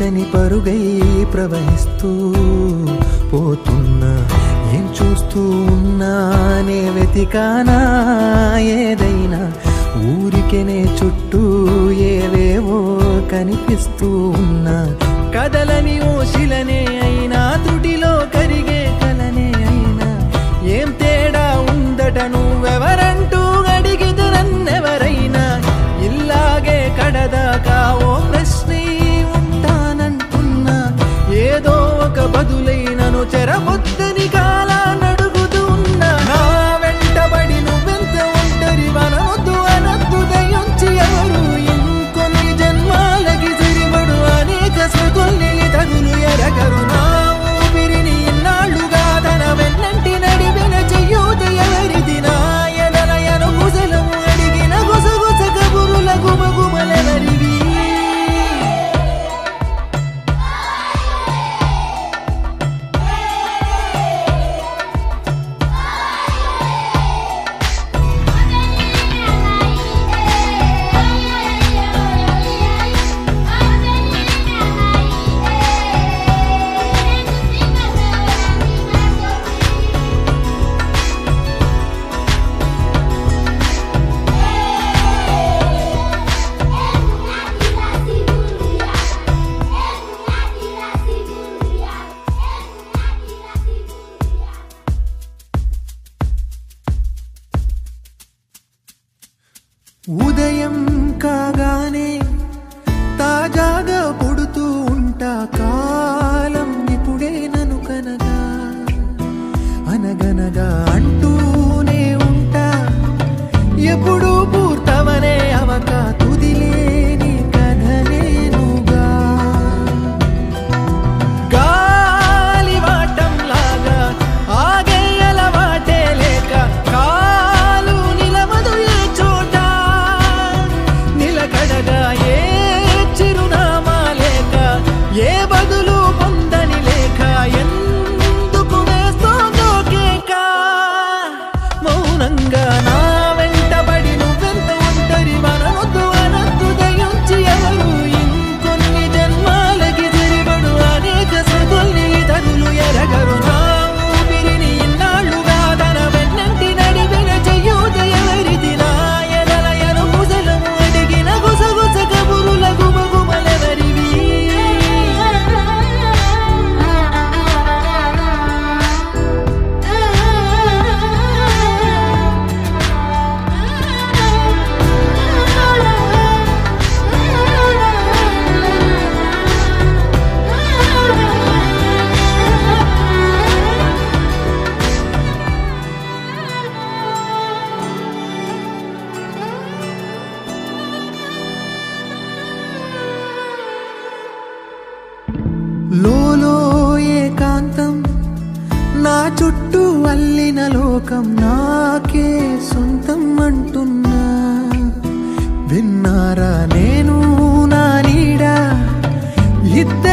తీరని పరుగై ప్రవహిస్తూ పోతున్నా ఏం చూస్తూ ఉన్నానే వెతికానా ఏదైనా ఊరికెనే చుట్టూ ఏవేవో కనిపిస్తూ ఉన్నా కదలని ఓశిలనే అయినా తుటిలో కరిగే కలనే అయినా ఏం తేడా ఉందట నువ్వెవరంటూ అడిగితే నన్నెవరైనా ఇల్లాగే కడదాకా ఓ ప్రశ్నే ఉంటానంటున్నా ఏదో ఒక బదులైనను చెరబొద్దని కాలా నడుగుతూ ఉన్నా నా వెంటబడి నువ్వెంత ఒంటరి మనవద్దు అనద్దు దయించి ఎవరు ఇంకొన్ని జన్మాలకి సరిపడు అనేక స్మృతుల్ని తగులు ఎరగరు నా ఊపిరిని ఇన్నాళ్ళుగా తన వెన్నంటి నడిపిన చెయ్యూత ఎవరిది నా ఎదలయను గుసలము అడిగిన గుసగుస కబురుల గుమగుమలెవరివి ఉదయం కాగానే తాజాగా పుడుతూ ఉంటా కాలం ఇప్పుడే నను కనగా అనగనగా అంటూనే ఉంటా ఎప్పుడు పూర్తవనే అవక తుదిలేని కథనేనుగా గాలివాటంలాగా ఆగే అలవాటే లేక కాలు నిలవదు ఏ చోట నిలకడగా ఏ చిరునామా లేక ఏ బదులు పొందని లేక ఎందుకు వేస్తోందో కేక మౌనంగా నా వెంటబడి నువ్వెంత ఒంటరి మనవద్దు అనద్దు దయించి ఎవరు ఇంకొన్ని జన్మాలకి తిరిగడు అనేక స్మృతుల్ని తగులు ఎరగరు నా ఊపిరిని ఇన్నాళ్ళుగా తన వెన్నంటి నడిపిన చెయ్యూత ఎవరిది నా ఎదలయను ముసలము అడిగిన గుసగుస కబురుల గుమగుమలెవరివి లోలో ఏకాంతం నా చుట్టూ అల్లిన లోకం నాకే సొంతం అంటున్నా విన్నారా నేను నా నీడ ఇద్దరు